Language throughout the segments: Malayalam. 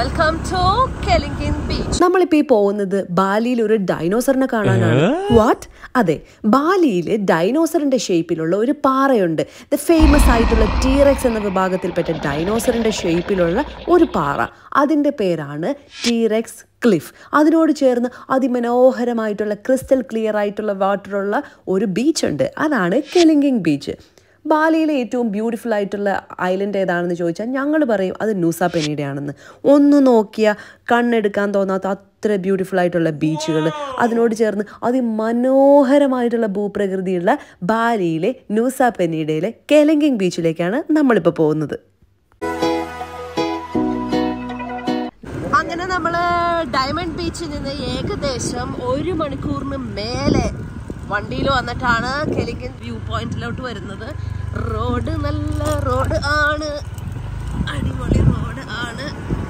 വെൽക്കം ടു കെലിങ്കിൻ ബീച്ച് നമ്മളിപ്പോ ഈ പോകുന്നത് ബാലിയിൽ ഒരു ഡൈനോസറിനെ കാണാനാണ് വാട്ട് അതെ ബാലിയിലെ ഡൈനോസറിന്റെ ഷേപ്പിലുള്ള ഒരു പാറയുണ്ട് ദ ഫേമസ് ആയിട്ടുള്ള ടീറെക്സ് എന്ന വിഭാഗത്തിൽപ്പെട്ട ഡൈനോസറിന്റെ ഷേപ്പിലുള്ള ഒരു പാറ അതിന്റെ പേരാണ് ടീറെക്സ് ക്ലിഫ് അതിനോട് ചേർന്ന് അതിമനോഹരമായിട്ടുള്ള ക്രിസ്റ്റൽ ക്ലിയർ ആയിട്ടുള്ള വാട്ടറുള്ള ഒരു ബീച്ച് ഉണ്ട് അതാണ് കെലിങ്കിങ് ബീച്ച് ബാലിയിലെ ഏറ്റവും ബ്യൂട്ടിഫുൾ ആയിട്ടുള്ള ഐലൻഡ് ഏതാണെന്ന് ചോദിച്ചാൽ ഞങ്ങൾ പറയും അത് നൂസ പെനിയുടെയാണെന്ന് ഒന്ന് നോക്കിയാൽ കണ്ണെടുക്കാൻ തോന്നാത്ത അത്ര ബ്യൂട്ടിഫുൾ ആയിട്ടുള്ള ബീച്ചുകൾ അതിനോട് ചേർന്ന് അതിമനോഹരമായിട്ടുള്ള ഭൂപ്രകൃതിയുള്ള ബാലിയിലെ നൂസ പെനിയുടെയിലെ കെലങ്കിങ് ബീച്ചിലേക്കാണ് നമ്മളിപ്പോൾ പോകുന്നത് അങ്ങനെ നമ്മള് ഡയമണ്ട് ബീച്ചിൽ നിന്ന് ഏകദേശം ഒരു മണിക്കൂറിന് മേലെ വണ്ടിയിൽ വന്നിട്ടാണ് കെലിങ്കൻ വ്യൂ പോയിന്റിലോട്ട് വരുന്നത് റോഡ് നല്ല റോഡ് ആണ് അടിപൊളി റോഡ് ആണ്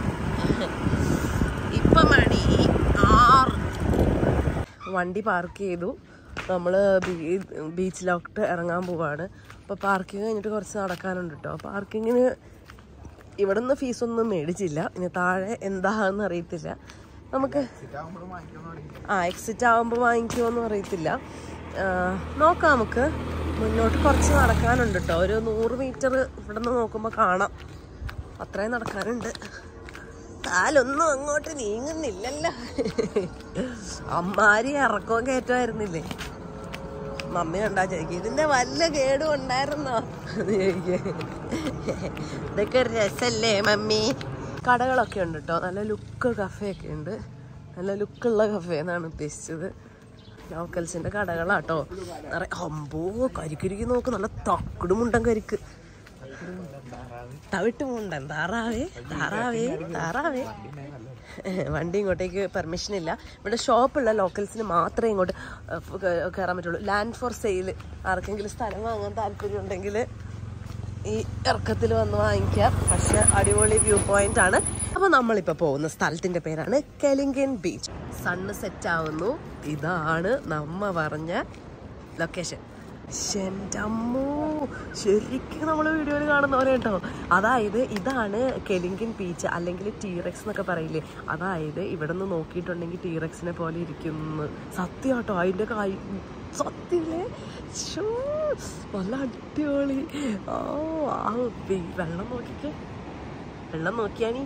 ഇപ്പൊ മണി ആറ് വണ്ടി പാർക്ക് ചെയ്തു നമ്മൾ ബീച്ചിലോട്ട് ഇറങ്ങാൻ പോവാണ് അപ്പോൾ പാർക്കിംഗ് കഴിഞ്ഞിട്ട് കുറച്ച് നടക്കാനുണ്ട് കേട്ടോ പാർക്കിങ്ങിന് ഇവിടെ നിന്ന് ഫീസൊന്നും മേടിച്ചില്ല ഇനി താഴെ എന്താന്ന് അറിയത്തില്ല നമുക്ക് ആ എക്സിറ്റ് ആകുമ്പോൾ വാങ്ങിക്കുമോന്നും അറിയത്തില്ല ആ, നോക്കാം നമുക്ക് മുന്നോട്ട് കുറച്ച് നടക്കാനുണ്ട് കേട്ടോ ഒരു നൂറ് മീറ്റർ ഇവിടെ നിന്ന് നോക്കുമ്പോൾ കാണാം അത്രയും നടക്കാനുണ്ട് കാലൊന്നും അങ്ങോട്ട് നീങ്ങുന്നില്ലല്ലോ അമ്മാരി ഇറക്കവും കയറ്റമായിരുന്നില്ലേ മമ്മി കണ്ടാ ചോദിക്കും ഇതിന്റെ വല്ല കേടും ഉണ്ടായിരുന്നോ എന്ന് ചോദിക്കും ഇതൊക്കെ ഒരു രസല്ലേ മമ്മി കടകളൊക്കെ ഉണ്ട് കേട്ടോ നല്ല ലുക്ക് കഫേ ഒക്കെ ഉണ്ട് നല്ല ലുക്കുള്ള കഫേ എന്നാണ് ഉദ്ദേശിച്ചത് ലോക്കൽസിന്റെ കടകളാട്ടോ നിറയെ അമ്പോ കരിക്കരിക്ക് നോക്ക് നല്ല തക്കുട് മുണ്ടൻ കരിക്ക് തവിട്ട് മുണ്ടൻ താറാവേ താറാവേ താറാവേ വണ്ടി ഇങ്ങോട്ടേക്ക് പെർമിഷൻ ഇല്ല ഇവിടെ ഷോപ്പുള്ള ലോക്കൽസിന് മാത്രമേ ഇങ്ങോട്ട് ഏഹ്, കേ- കയറാൻ പറ്റുള്ളൂ ലാൻഡ് ഫോർ സെയിൽ ആർക്കെങ്കിലും സ്ഥലം വാങ്ങാൻ താല്പര്യം ഉണ്ടെങ്കിൽ ഈ ഇറക്കത്തിൽ വന്ന് വാങ്ങിക്കാം പക്ഷെ അടിപൊളി വ്യൂ പോയിന്റ് ആണ് അപ്പൊ നമ്മളിപ്പോ പോകുന്ന സ്ഥലത്തിന്റെ പേരാണ് കെലിങ്കൻ ബീച്ച് സണ്ണ് സെറ്റ് ആവുന്നു ഇതാണ് നമ്മ പറഞ്ഞ ലൊക്കേഷൻ എൻ്റെ അമ്മോ ശരിക്കും നമ്മൾ വീഡിയോയിൽ കാണുന്ന പോലെ കേട്ടോ അതായത് ഇതാണ് കെലിങ്കിൻ ബീച്ച് അല്ലെങ്കിൽ ടീറെക്സ് എന്നൊക്കെ പറയില്ലേ അതായത് ഇവിടെ നിന്ന് നോക്കിയിട്ടുണ്ടെങ്കിൽ ടീറെക്സിനെ പോലെ ഇരിക്കുന്നു സത്യം കേട്ടോ അതിൻ്റെ കായ് സത്യല്ലേ ശ്ശോ, നല്ല അടിപൊളി ഓ ആ വെ- വെള്ളം നോക്കിക്കേ വെള്ളം നോക്കിയാണീ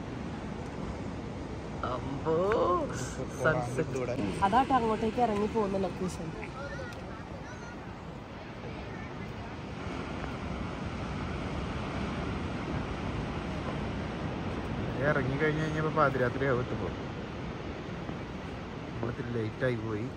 അമ്പോ സൺസെറ്റ് അതാട്ടോ അങ്ങോട്ടേക്ക് ഇറങ്ങി പോകുന്ന ലൊക്കേഷൻ ഇറങ്ങി കഴിഞ്ഞ് കഴിഞ്ഞപ്പോൾ പാതിരാത്രി ആവത്ത് പോകും നമ്മളിത്തിരി ലേറ്റായി പോയി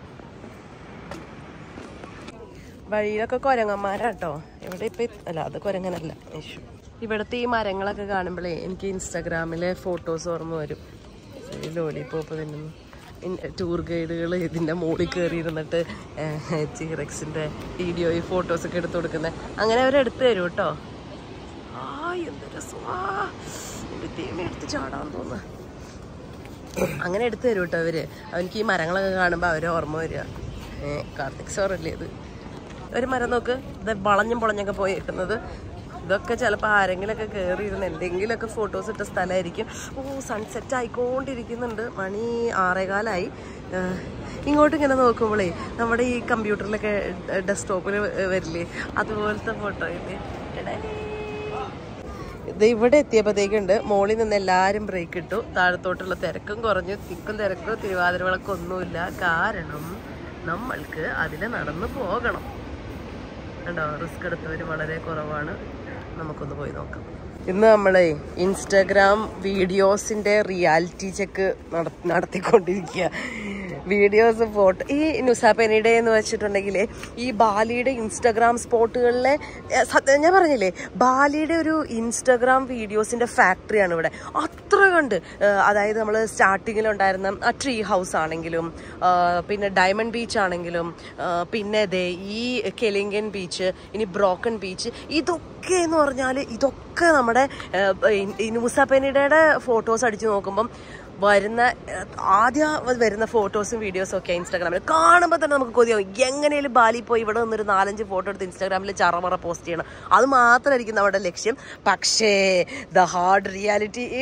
വഴിയിലൊക്കെ കുരങ്ങന്മാരാട്ടോ ഇവിടെ ഇപ്പൊ ഇത്- അല്ല അത് കുരങ്ങനല്ല യേശു ഇവിടുത്തെ ഈ മരങ്ങളൊക്കെ കാണുമ്പോഴേ എനിക്ക് ഇൻസ്റ്റാഗ്രാമിലെ ഫോട്ടോസ് ഓർമ്മ വരും ഈ ലോലിപോപ്പ് തിന്നുന്നു ടൂർ ഗൈഡുകൾ ഇതിൻ്റെ മുകളിൽ കയറി ഇരുന്നിട്ട് ചീറക്സിൻ്റെ വീഡിയോയും ഫോട്ടോസൊക്കെ എടുത്തു കൊടുക്കുന്നത് അങ്ങനെ അവർ എടുത്തു തരും കേട്ടോ ആ എന്ത് രസമാ എൻ്റെ തീമ എടുത്ത് ചാടാൻ തോന്നുന്നു അങ്ങനെ എടുത്തു തരും കേട്ടോ അവര് അവനിക്ക് ഈ മരങ്ങളൊക്കെ കാണുമ്പോൾ അവരെ ഓർമ്മ വരിക ഏ കാർത്തിക് സാറല്ലേ ഇത് ഒരു മരം നോക്ക് ഇത് വളഞ്ഞും പൊളഞ്ഞൊക്കെ പോയേക്കുന്നത് ഇതൊക്കെ ചിലപ്പോൾ ആരെങ്കിലൊക്കെ കയറി ഇരുന്ന് എന്തെങ്കിലുമൊക്കെ ഫോട്ടോസ് ഇട്ട സ്ഥലമായിരിക്കും ഓ സൺസെറ്റ് ആയിക്കൊണ്ടിരിക്കുന്നുണ്ട് മണി ആറേകാലായി ഏഹ്, ഇങ്ങോട്ട് ഇങ്ങനെ നോക്കുമ്പോഴേ നമ്മുടെ ഈ കമ്പ്യൂട്ടറിലൊക്കെ ഡെസ്ക്ടോപ്പിൽ വരില്ലേ അതുപോലത്തെ ഫോട്ടോ ഇല്ലേ എടേ. ഇത് ഇവിടെ എത്തിയപ്പോഴത്തേക്കുണ്ട് മോളിൽ നിന്ന് എല്ലാവരും ബ്രേക്ക് ഇട്ടു താഴത്തോട്ടുള്ള തിരക്കും കുറഞ്ഞു തിക്കും തിരക്കും തിരുവാതിരവിളക്കും ഒന്നുമില്ല കാരണം നമ്മൾക്ക് അതിൽ നടന്നു പോകണം കണ്ടോ റിസ്ക് എടുത്തവർ വളരെ കുറവാണ് നമുക്കൊന്ന് പോയി നോക്കാം ഇന്ന് നമ്മളെ ഇൻസ്റ്റാഗ്രാം വീഡിയോസിന്റെ റിയാലിറ്റി ചെക്ക് നടത്തിക്കൊണ്ടിരിക്കുക വീഡിയോസ് ഫോട്ടോ ഈ നുസാപ്പനിയുടെ എന്ന് വെച്ചിട്ടുണ്ടെങ്കിൽ ഈ ബാലിയുടെ ഇൻസ്റ്റാഗ്രാം സ്പോട്ടുകളിലെ ഏ, സത്യം ഞാൻ പറഞ്ഞില്ലേ ബാലിയുടെ ഒരു ഇൻസ്റ്റാഗ്രാം വീഡിയോസിന്റെ ഫാക്ടറിയാണ് ഇവിടെ അത്ര കണ്ട് ഏ, അതായത് നമ്മൾ സ്റ്റാർട്ടിങ്ങിലുണ്ടായിരുന്ന ആ ട്രീ ഹൗസ് ആണെങ്കിലും ആ, പിന്നെ ഡയമണ്ട് ബീച്ച് ആണെങ്കിലും ആ, പിന്നെ ദേ ഈ കെലിങ്കൻ ബീച്ച് ഇനി ബ്രോക്കൺ ബീച്ച് ഇതൊക്കെ എന്ന് പറഞ്ഞാൽ ഇതൊക്കെ നമ്മുടെ ന്യൂസാപ്പനിയുടെ ഫോട്ടോസ് അടിച്ചു നോക്കുമ്പം വരുന്ന ഏഹ്, ആദ്യം വരുന്ന ഫോട്ടോസും വീഡിയോസും ഒക്കെ ഇൻസ്റ്റാഗ്രാമിൽ കാണുമ്പോൾ തന്നെ നമുക്ക് കൊതിയാവും എങ്ങനെയും ബാലി പോയി ഇവിടെ നിന്നൊരു നാലഞ്ച് ഫോട്ടോ എടുത്ത് ഇൻസ്റ്റാഗ്രാമിൽ ചറമറ പോസ്റ്റ് ചെയ്യണം അത് മാത്രമായിരിക്കും നമ്മുടെ ലക്ഷ്യം പക്ഷേ ദ ഹാർഡ് റിയാലിറ്റി ഈസ് ഈ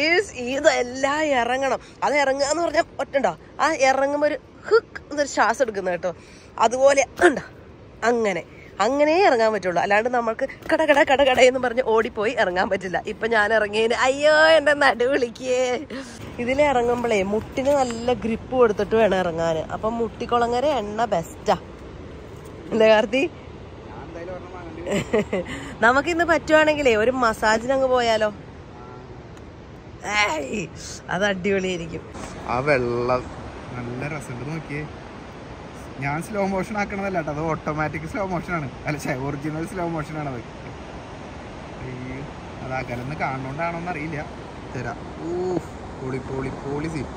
ഇതെല്ലാം ഇറങ്ങണം അത് ഇറങ്ങുക എന്ന് പറഞ്ഞാൽ ഒറ്റണ്ടോ ആ ഇറങ്ങുമ്പോൾ ഒരു ഹുക്ക് എന്നൊരു ശ്വാസം എടുക്കുന്ന കേട്ടോ അതുപോലെ ഉണ്ടോ അങ്ങനെ അങ്ങനെ ഇറങ്ങാൻ പറ്റുള്ളൂ അല്ലാണ്ട് നമുക്ക് കട കട കട കട എന്ന് പറഞ്ഞ് ഓടിപ്പോയി ഇറങ്ങാൻ പറ്റില്ല ഇപ്പൊ ഞാൻ ഇറങ്ങിയതിന് അയ്യോ എന്റെ നടു വിളിക്കേ ഇതിൽ ഇറങ്ങുമ്പോഴേ മുട്ടിന് നല്ല ഗ്രിപ്പ് കൊടുത്തിട്ട് വേണം ഇറങ്ങാൻ അപ്പം മുട്ടിക്കുളങ്ങര എണ്ണ ബെസ്റ്റാ എന്താ കാർത്തി നമുക്ക് ഇന്ന് പറ്റുവാണെങ്കിലേ ഒരു മസാജിന് അങ്ങ് പോയാലോ ഏയ് അത് അടിപൊളിയായിരിക്കും ആ വെള്ളം നല്ല രസമുണ്ട് നോക്കിയേ ഞാൻ സ്ലോ മോഷൻ ആക്കണതല്ല കേട്ടോ അത് ഓട്ടോമാറ്റിക് സ്ലോ മോഷൻ ആണ് അല്ല ഒറിജിനൽ സ്ലോ മോഷൻ ആണ് അത് അയ്യോ അത് അകലെന്ന് കാണുന്നോണ്ടാണോന്ന് അറിയില്ല തരാം ഊ പോളി പോളി പോളി സീൻ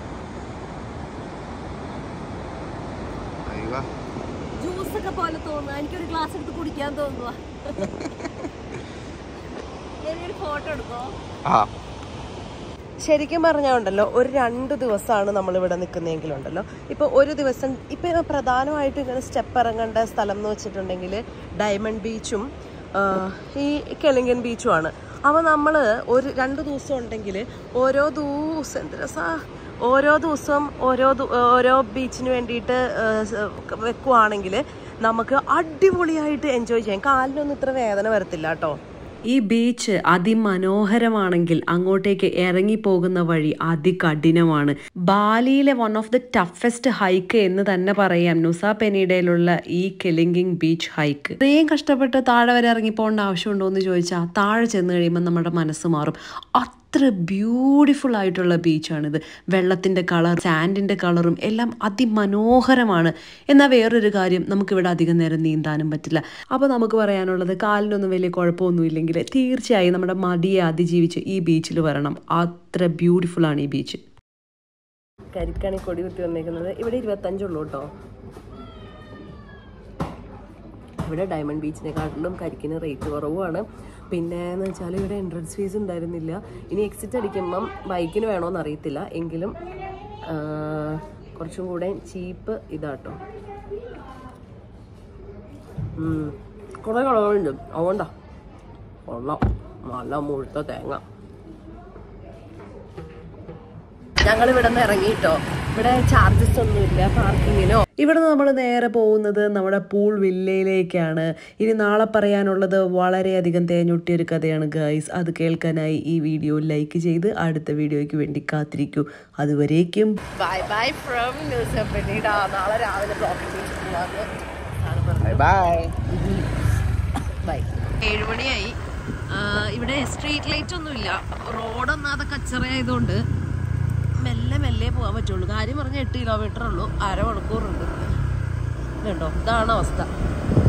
അയ്യോ ജ്യൂസ് ഒക്കെ പോലെ തോന്നുന്നു എനിക്കൊരു ഗ്ലാസ് എടുത്ത് കുടിക്കാൻ തോന്നുക എനിക്കൊരു ഫോട്ടോ എടുക്കോ ആ ശരിക്കും പറഞ്ഞാൽ ഉണ്ടല്ലോ ഒരു രണ്ട് ദിവസമാണ് നമ്മൾ ഇവിടെ നിൽക്കുന്നതെങ്കിലുണ്ടല്ലോ ഇപ്പോൾ ഒരു ദിവസം ഇപ്പോൾ പ്രധാനമായിട്ടും ഇങ്ങനെ സ്റ്റെപ്പ് ഇറങ്ങേണ്ട സ്ഥലം എന്ന് വെച്ചിട്ടുണ്ടെങ്കിൽ ഡയമണ്ട് ബീച്ചും ആ, ഈ കെളിങ്കൻ ബീച്ചുമാണ് അപ്പോൾ നമ്മൾ ഒരു രണ്ട് ദിവസം ഉണ്ടെങ്കിൽ ഓരോ ദിവസം എന്ത് രസാ ഓരോ ദിവസവും ഓരോ ദു- ഓരോ ബീച്ചിന് വേണ്ടിയിട്ട് ആ, സ- വെക്കുവാണെങ്കിൽ നമുക്ക് അടിപൊളിയായിട്ട് എൻജോയ് ചെയ്യാം കാലിനൊന്നും ഇത്ര വേദന വരത്തില്ല കേട്ടോ ഈ ബീച്ച് അതിമനോഹരമാണെങ്കിൽ അങ്ങോട്ടേക്ക് ഇറങ്ങിപ്പോകുന്ന വഴി അതികഠിനമാണ് ബാലിയിലെ one of the toughest hike എന്ന് തന്നെ പറയാം നുസ പെനീഡയിലുള്ള ഈ കെലിങ്കിങ് ബീച്ച് ഹൈക്ക് ഇത്രയും കഷ്ടപ്പെട്ട് താഴെ വരെ ഇറങ്ങിപ്പോകേണ്ട ആവശ്യമുണ്ടോ എന്ന് ചോദിച്ചാൽ താഴെ ചെന്ന് കഴിയുമ്പോൾ നമ്മുടെ മനസ്സ് മാറും അത്ര ബ്യൂട്ടിഫുൾ ആയിട്ടുള്ള ബീച്ചാണിത് വെള്ളത്തിൻ്റെ കളർ സാൻഡിൻ്റെ കളറും എല്ലാം അതിമനോഹരമാണ് എന്നാൽ വേറൊരു കാര്യം നമുക്കിവിടെ അധികം നേരം നീന്താനും പറ്റില്ല അപ്പോൾ നമുക്ക് പറയാനുള്ളത് കാലിനൊന്നും വലിയ കുഴപ്പമൊന്നും ഇല്ലെങ്കിൽ തീർച്ചയായും നമ്മുടെ മടിയെ അതിജീവിച്ച് ഈ ബീച്ചിൽ വരണം അത്ര ബ്യൂട്ടിഫുൾ ആണ് ഈ ബീച്ച് കരിക്കാണ് ഈ കൊടി കുത്തി വന്നേക്കുന്നത് ഇവിടെ ഇരുപത്തഞ്ചുള്ളൂ കേട്ടോ ഇവിടെ ഡയമണ്ട് ബീച്ചിനെക്കാട്ടിലും കരിക്കിന് റേറ്റ് കുറവുമാണ് പിന്നെ എന്ന് വെച്ചാൽ ഇവിടെ എൻട്രൻസ് ഫീസ് ഉണ്ടായിരുന്നില്ല ഇനി എക്സിറ്റ് അടിക്കുമ്പം ബൈക്കിന് വേണോന്ന് അറിയത്തില്ല എങ്കിലും ആ, കുറച്ചും കൂടെ ചീപ്പ് ഇതാട്ടോ ഉം. കുറേ കളറുണ്ട് അതുകൊണ്ടാ കൊള്ളാം നല്ല മുഴുത്ത തേങ്ങ ഞങ്ങൾ ഇവിടെ നിന്ന് ഇറങ്ങിയിട്ടോ ഇവിടെ ചാർജസ് ഒന്നുമില്ല പാർക്കിങ്ങിനോ ഇവിടെ നമ്മൾ നേരെ പോകുന്നത് നമ്മുടെ പൂൾ വില്ലയിലേക്കാണ് ഇനി നാളെ പറയാനുള്ളത് വളരെയധികം തേഞ്ഞൊട്ടിയ ഒരു കഥയാണ് ഗൈസ് അത് കേൾക്കാനായി ഈ വീഡിയോ ലൈക്ക് ചെയ്ത് അടുത്ത വീഡിയോയ്ക്ക് വേണ്ടി കാത്തിരിക്കൂ അതുവരേക്കും ബൈ ബൈ ഫ്രം ന്യൂസ് പിന്നീട് നാളെ രാവിലെ ബ്ലോക്കിൽ ബൈ ബൈ ഏഴുമണിയായി ഇവിടെ സ്ട്രീറ്റ് ലൈറ്റ് ഒന്നുമില്ല റോഡൊന്നാതെ കച്ചറയായതുകൊണ്ട് മെല്ലെ മെല്ലെ പോകാൻ പറ്റുള്ളൂ കാര്യം പറഞ്ഞാൽ എട്ട് കിലോമീറ്റർ ഉള്ളൂ അരമണിക്കൂറുണ്ട് കണ്ടോ ഇതാണ് അവസ്ഥ